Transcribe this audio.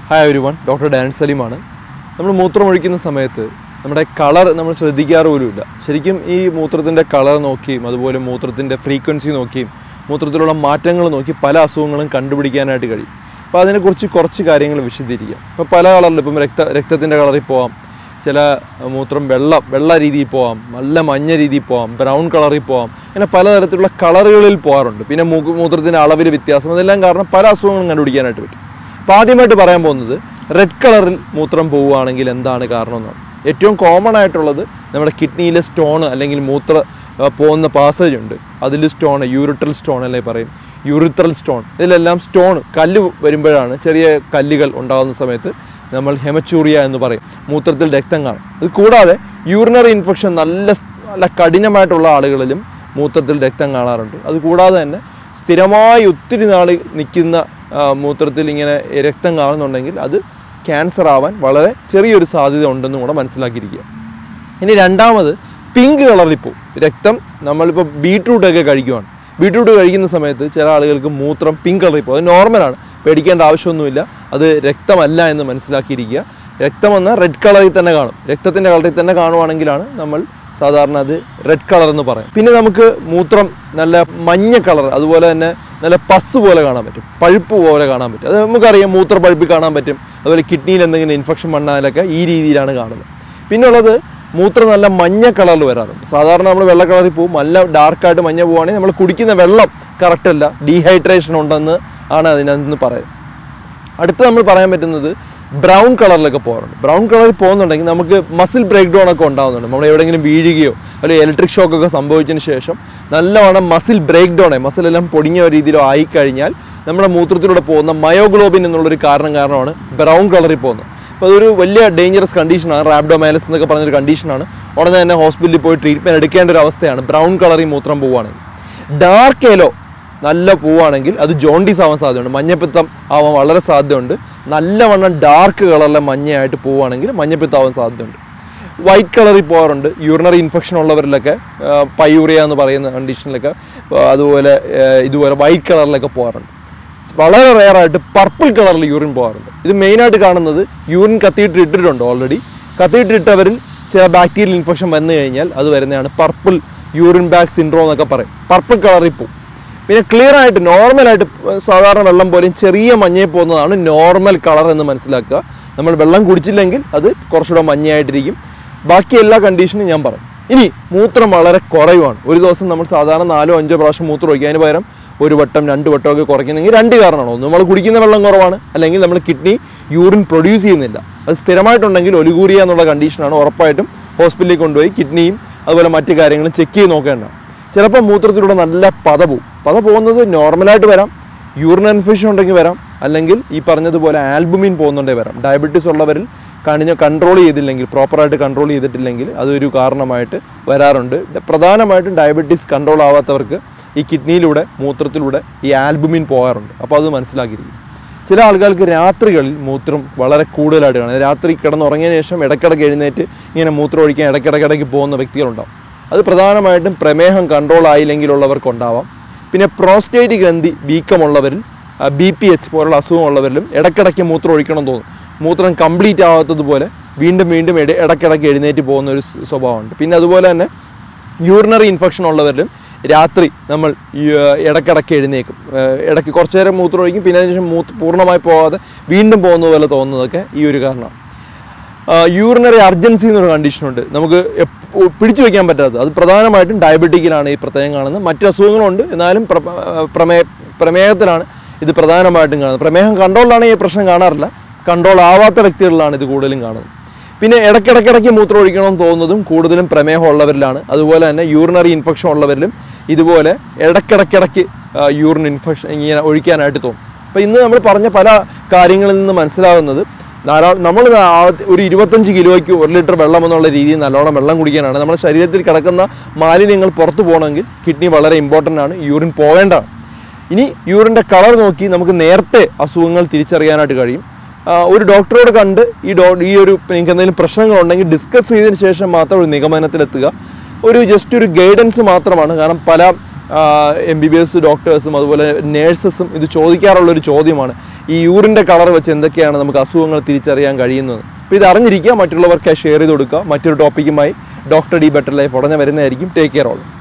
hi everyone doctor Dan സലീമാണ് നമ്മൾ മൂത്രം ഒഴിക്കുന്ന സമയത്ത് നമ്മുടെ കളർ നമ്മൾ ശ്രദ്ധിക്കാറ് പോലുമില്ല ശരിക്കും ഈ മൂത്രത്തിൻ്റെ കളർ നോക്കിയും അതുപോലെ മൂത്രത്തിൻ്റെ ഫ്രീക്വൻസി നോക്കിയും മൂത്രത്തിലുള്ള മാറ്റങ്ങൾ നോക്കി പല അസുഖങ്ങളും കണ്ടുപിടിക്കാനായിട്ട് കഴിയും അപ്പോൾ അതിനെക്കുറിച്ച് കുറച്ച് കാര്യങ്ങൾ വിശദീകരിക്കാം ഇപ്പോൾ പല കളറിൽ ഇപ്പം രക്ത രക്തത്തിൻ്റെ കളറിൽ പോവാം ചില മൂത്രം വെള്ള വെള്ള രീതിയിൽ പോവാം നല്ല മഞ്ഞ രീതിയിൽ പോവാം ബ്രൗൺ കളറിൽ പോവാം അങ്ങനെ പലതരത്തിലുള്ള കളറുകളിൽ പോകാറുണ്ട് പിന്നെ മൂക്ക് മൂത്രത്തിൻ്റെ അളവിൽ വ്യത്യാസം അതെല്ലാം കാരണം പല അസുഖങ്ങളും കണ്ടുപിടിക്കാനായിട്ട് പറ്റും അപ്പോൾ ആദ്യമായിട്ട് പറയാൻ പോകുന്നത് റെഡ് കളറിൽ മൂത്രം പോവുകയാണെങ്കിൽ എന്താണ് കാരണം എന്നാണ് ഏറ്റവും കോമൺ ആയിട്ടുള്ളത് നമ്മുടെ കിഡ്നിയിലെ സ്റ്റോൺ അല്ലെങ്കിൽ മൂത്ര ആ, പോകുന്ന പാസേജ് ഉണ്ട് അതിൽ സ്റ്റോൺ യൂറിട്രൽ സ്റ്റോൺ അല്ലേ പറയും യൂറിത്രൽ സ്റ്റോൺ ഇതിലെല്ലാം സ്റ്റോൺ കല്ല് വരുമ്പോഴാണ് ചെറിയ കല്ലുകൾ ഉണ്ടാകുന്ന സമയത്ത് നമ്മൾ ഹെമച്ചൂറിയ എന്ന് പറയും മൂത്രത്തിൽ രക്തം കാണും ഇത് കൂടാതെ യൂറിനറി ഇൻഫെക്ഷൻ നല്ല നല്ല കഠിനമായിട്ടുള്ള ആളുകളിലും മൂത്രത്തിൽ രക്തം കാണാറുണ്ട് അത് കൂടാതെ തന്നെ സ്ഥിരമായി ഒത്തിരി നാൾ നിൽക്കുന്ന ആ, മൂത്രത്തിൽ ഇങ്ങനെ രക്തം കാണുന്നുണ്ടെങ്കിൽ അത് ക്യാൻസർ ആവാൻ വളരെ ചെറിയൊരു സാധ്യത ഉണ്ടെന്നും കൂടെ മനസ്സിലാക്കിയിരിക്കുക ഇനി രണ്ടാമത് പിങ്ക് കളറിൽ പോകും രക്തം നമ്മളിപ്പോൾ ബീട്രൂട്ടൊക്കെ കഴിക്കുവാണ് ബീട്രൂട്ട് കഴിക്കുന്ന സമയത്ത് ചില ആളുകൾക്ക് മൂത്രം പിങ്ക് കളറിൽ പോകും അത് നോർമലാണ് പേടിക്കേണ്ട ആവശ്യമൊന്നുമില്ല അത് രക്തമല്ല എന്ന് മനസ്സിലാക്കിയിരിക്കുക രക്തം എന്നാൽ റെഡ് കളറിൽ തന്നെ കാണും രക്തത്തിൻ്റെ കളറിൽ തന്നെ കാണുവാണെങ്കിലാണ് നമ്മൾ സാധാരണ അത് റെഡ് കളർ എന്ന് പറയും പിന്നെ നമുക്ക് മൂത്രം നല്ല മഞ്ഞ കളർ അതുപോലെ തന്നെ നല്ല പസ് പോലെ കാണാൻ പറ്റും പഴുപ്പ് പോലെ കാണാൻ പറ്റും അത് നമുക്കറിയാം മൂത്ര പഴുപ്പിൽ കാണാൻ പറ്റും അതുപോലെ കിഡ്നിയിൽ എന്തെങ്കിലും ഇൻഫെക്ഷൻ വന്നാലൊക്കെ ഈ രീതിയിലാണ് കാണുന്നത് പിന്നെ ഉള്ളത് മൂത്രം നല്ല മഞ്ഞ കളറിൽ വരാറുണ്ട് സാധാരണ നമ്മൾ വെള്ള കളറിൽ പോകും നല്ല ഡാർക്കായിട്ട് മഞ്ഞ പോവുകയാണെങ്കിൽ നമ്മൾ കുടിക്കുന്ന വെള്ളം കറക്റ്റ് അല്ല ഡീഹൈഡ്രേഷൻ ഉണ്ടെന്ന് ആണ് അതിനകത്ത് പറയുന്നത് അടുത്ത് നമ്മൾ പറയാൻ പറ്റുന്നത് ബ്രൗൺ കളറിലൊക്കെ പോകാറുണ്ട് ബ്രൗൺ കളറിൽ പോകുന്നുണ്ടെങ്കിൽ നമുക്ക് മസിൽ ബ്രേക്ക് ഡൗൺ ഒക്കെ ഉണ്ടാകുന്നുണ്ട് നമ്മൾ എവിടെയെങ്കിലും വീഴുകയോ അല്ലെങ്കിൽ ഇലക്ട്രിക് ഷോക്ക് ഒക്കെ സംഭവിച്ചതിന് ശേഷം നല്ലവണ്ണം മസിൽ ബ്രേക്ക് ഡൗൺ ആയി മസിൽ എല്ലാം പൊടിഞ്ഞ ഒരു രീതിയിലോ ആയിക്കഴിഞ്ഞാൽ നമ്മുടെ മൂത്രത്തിലൂടെ പോകുന്ന മയോഗ്ലോബിൻ എന്നുള്ളൊരു കാരണം കാരണമാണ് ബ്രൗൺ കളറിൽ പോകുന്നത് അപ്പോൾ അതൊരു വലിയ ഡേഞ്ചറസ് കണ്ടീഷനാണ് റാബ്ഡോമൈലസ് എന്നൊക്കെ പറഞ്ഞൊരു കണ്ടീഷനാണ് ഉടനെ തന്നെ ഹോസ്പിറ്റലിൽ പോയി ട്രീറ്റ്മെൻറ്റ് എടുക്കേണ്ട ഒരു അവസ്ഥയാണ് ബ്രൗൺ കളറിൽ മൂത്രം പോവുകയാണെങ്കിൽ ഡാർക്ക് യെല്ലോ നല്ല പൂവാണെങ്കിൽ അത് ജോണ്ടീസ് ആവാൻ സാധ്യതയുണ്ട് മഞ്ഞപ്പിത്തം ആവാൻ വളരെ സാധ്യതയുണ്ട് നല്ലവണ്ണം ഡാർക്ക് കളറിലെ മഞ്ഞയായിട്ട് പോവുകയാണെങ്കിൽ മഞ്ഞപ്പിത്തം ആവാൻ സാധ്യതയുണ്ട് വൈറ്റ് കളറിൽ പോകാറുണ്ട് യൂറിനറി ഇൻഫെക്ഷൻ ഉള്ളവരിലൊക്കെ പയൂറിയ എന്ന് പറയുന്ന കണ്ടീഷനിലൊക്കെ ആ, അതുപോലെ ആ, ഇതുപോലെ വൈറ്റ് കളറിലൊക്കെ പോകാറുണ്ട് വളരെ റെയറായിട്ട് പർപ്പിൾ കളറിൽ യൂറിൻ പോകാറുണ്ട് ഇത് മെയിനായിട്ട് കാണുന്നത് യൂറിൻ കത്തിയിട്ട് ഇട്ടിട്ടുണ്ട് ഓൾറെഡി കത്തിയിട്ട് ഇട്ടവരിൽ ചില ബാക്ടീരിയൽ ഇൻഫെക്ഷൻ വന്നു കഴിഞ്ഞാൽ അത് വരുന്നതാണ് പർപ്പിൾ യൂറിൻ ബാഗ് സിൻഡ്രോം എന്നൊക്കെ പറയും പർപ്പിൾ കളറിൽ പോകും പിന്നെ ക്ലിയർ ആയിട്ട് നോർമലായിട്ട് സാധാരണ വെള്ളം പോലെയും ചെറിയ മഞ്ഞയിൽ പോകുന്നതാണ് നോർമൽ കളർ എന്ന് മനസ്സിലാക്കുക നമ്മൾ വെള്ളം കുടിച്ചില്ലെങ്കിൽ അത് കുറച്ചുകൂടെ മഞ്ഞയായിട്ടിരിക്കും ബാക്കി എല്ലാ കണ്ടീഷനും ഞാൻ പറയും ഇനി മൂത്രം വളരെ കുറയുവാണ് ഒരു ദിവസം നമ്മൾ സാധാരണ നാലോ അഞ്ചോ പ്രാവശ്യം മൂത്രം ഒഴിക്കുക അതിന് പകരം ഒരു വട്ടം രണ്ട് വട്ടമൊക്കെ കുറയ്ക്കുന്നെങ്കിൽ രണ്ട് കാരണമാണ് ഒന്ന് നമ്മൾ കുടിക്കുന്ന വെള്ളം കുറവാണ് അല്ലെങ്കിൽ നമ്മൾ കിഡ്നി യൂറിൻ പ്രൊഡ്യൂസ് ചെയ്യുന്നില്ല അത് സ്ഥിരമായിട്ടുണ്ടെങ്കിൽ ഒലുകൂറിയ എന്നുള്ള കണ്ടീഷനാണ് ഉറപ്പായിട്ടും ഹോസ്പിറ്റലിൽ കൊണ്ടുപോയി കിഡ്നിയും അതുപോലെ മറ്റു കാര്യങ്ങളും ചെക്ക് ചെയ്ത് നോക്കേണ്ടതാണ് ചിലപ്പോൾ മൂത്രത്തിലൂടെ നല്ല പത പോവും പത പോകുന്നത് നോർമലായിട്ട് വരാം യൂറിൻ ഇൻഫെക്ഷൻ ഉണ്ടെങ്കിൽ വരാം അല്ലെങ്കിൽ ഈ പറഞ്ഞതുപോലെ ആൽബുമിൻ പോകുന്നുണ്ടെങ്കിൽ വരാം ഡയബറ്റീസ് ഉള്ളവരിൽ കണിഞ്ഞ കൺട്രോൾ ചെയ്തില്ലെങ്കിൽ പ്രോപ്പറായിട്ട് കൺട്രോൾ ചെയ്തിട്ടില്ലെങ്കിൽ അതൊരു കാരണമായിട്ട് വരാറുണ്ട് ഡ- പ്രധാനമായിട്ടും ഡയബറ്റീസ് കൺട്രോൾ ആവാത്തവർക്ക് ഈ കിഡ്നിയിലൂടെ മൂത്രത്തിലൂടെ ഈ ആൽബുമിൻ പോകാറുണ്ട് അപ്പോൾ അത് മനസ്സിലാക്കിയിരിക്കും ചില ആളുകൾക്ക് രാത്രികളിൽ മൂത്രം വളരെ കൂടുതലായിട്ട് കാണും രാത്രി കിടന്നുറങ്ങിയതിന് ശേഷം ഇടയ്ക്കിടയ്ക്ക് എഴുന്നേറ്റ് ഇങ്ങനെ മൂത്രം ഒഴിക്കാൻ ഇടയ്ക്കിടയ്ക്കിടയ്ക്ക് പോകുന്ന വ്യക്തികളുണ്ടാവും അത് പ്രധാനമായിട്ടും പ്രമേഹം കൺട്രോൾ ആയില്ലെങ്കിലുള്ളവർക്ക് ഉണ്ടാവാം പിന്നെ പ്രോസ്റ്റേറ്റ് ഗ്രന്ഥി വീക്കമുള്ളവരിൽ ബി പി എച്ച് പോലുള്ള അസുഖമുള്ളവരിലും ഇടയ്ക്കിടയ്ക്ക് മൂത്രം ഒഴിക്കണം എന്ന് തോന്നും മൂത്രം കംപ്ലീറ്റ് ആവാത്തതുപോലെ വീണ്ടും വീണ്ടും ഇട ഇടയ്ക്കിടയ്ക്ക് എഴുന്നേറ്റ് പോകുന്ന ഒരു സ് സ്വഭാവമുണ്ട് പിന്നെ അതുപോലെ തന്നെ യൂറിനറി ഇൻഫെക്ഷൻ ഉള്ളവരിലും രാത്രി നമ്മൾ ഈ, ആ, ഇടയ്ക്കിടയ്ക്ക് എഴുന്നേക്കും ആ, ഇടയ്ക്ക് കുറച്ച് നേരം മൂത്രം ഒഴിക്കും പിന്നെ അതിന് ശേഷം മൂത്ത് പൂർണ്ണമായി പോകാതെ വീണ്ടും പോകുന്ന പോലെ തോന്നുന്നതൊക്കെ ഈ ഒരു കാരണം യൂറിനറി അർജൻസി എന്നൊരു കണ്ടീഷനുണ്ട് നമുക്ക് എപ്പ- പിടിച്ചു വെക്കാൻ പറ്റാത്തത് അത് പ്രധാനമായിട്ടും ഡയബറ്റിക്കിലാണ് ഈ പ്രത്യേകം കാണുന്നത് മറ്റ് അസുഖങ്ങളുണ്ട് എന്നാലും പ്ര- ആ, പ്രമേ പ്രമേഹത്തിലാണ് ഇത് പ്രധാനമായിട്ടും കാണുന്നത് പ്രമേഹം കൺട്രോളിലാണ് ഈ പ്രശ്നം കാണാറില്ല കൺട്രോൾ ആവാത്ത വ്യക്തികളിലാണ് ഇത് കൂടുതലും കാണുന്നത് പിന്നെ ഇടയ്ക്കിടയ്ക്കിടയ്ക്ക് മൂത്രം ഒഴിക്കണമെന്ന് തോന്നുന്നതും കൂടുതലും പ്രമേഹം ഉള്ളവരിലാണ് അതുപോലെ തന്നെ യൂറിനറി ഇൻഫെക്ഷൻ ഉള്ളവരിലും ഇതുപോലെ ഇടയ്ക്കിടയ്ക്കിടയ്ക്ക് യൂറിൻ ഇൻഫെക്ഷൻ ഇങ്ങനെ ഒഴിക്കാനായിട്ട് തോന്നും അപ്പോൾ ഇന്ന് നമ്മൾ പറഞ്ഞ പല കാര്യങ്ങളിൽ നിന്ന് മനസ്സിലാവുന്നത് ധാരാളം നമ്മൾ ഒരു ഇരുപത്തഞ്ച് കിലോയ്ക്ക് ഒരു ലിറ്റർ വെള്ളം എന്നുള്ള രീതിയിൽ നല്ലോണം വെള്ളം കുടിക്കാനാണ് നമ്മുടെ ശരീരത്തിൽ കിടക്കുന്ന മാലിന്യങ്ങൾ പുറത്തു പോകണമെങ്കിൽ കിഡ്നി വളരെ ഇമ്പോർട്ടൻ്റ് ആണ് യൂറിൻ പോകേണ്ടതാണ് ഇനി യൂറിൻ്റെ കളർ നോക്കി നമുക്ക് നേരത്തെ അസുഖങ്ങൾ തിരിച്ചറിയാനായിട്ട് കഴിയും ആ, ഒരു ഡോക്ടറോട് കണ്ട് ഈ ഡോ ഈ ഒരു നിങ്ങൾക്ക് എന്തെങ്കിലും പ്രശ്നങ്ങളുണ്ടെങ്കിൽ ഡിസ്കസ് ചെയ്തതിന് ശേഷം മാത്രം ഒരു നിഗമനത്തിലെത്തുക ഒരു ജസ്റ്റ് ഒരു ഗൈഡൻസ് മാത്രമാണ് കാരണം പല എം ബി ബി എസ് ഡോക്ടേഴ്സും അതുപോലെ നേഴ്സസും ഇത് ചോദിക്കാറുള്ള ഒരു ചോദ്യമാണ് ഈ യൂറിൻ്റെ കളർ വെച്ച് എന്തൊക്കെയാണ് നമുക്ക് അസുഖങ്ങൾ തിരിച്ചറിയാൻ കഴിയുന്നത് അപ്പോൾ ഇത് അറിഞ്ഞിരിക്കുക മറ്റുള്ളവർക്ക് ഷെയർ ചെയ്ത് കൊടുക്കുക മറ്റൊരു ടോപ്പിക്കുമായി ഡോക്ടർ ഡി ബെറ്റർ ലൈഫ് ഉടനെ വരുന്നതായിരിക്കും ടേക്ക് കെയർ ഓൾ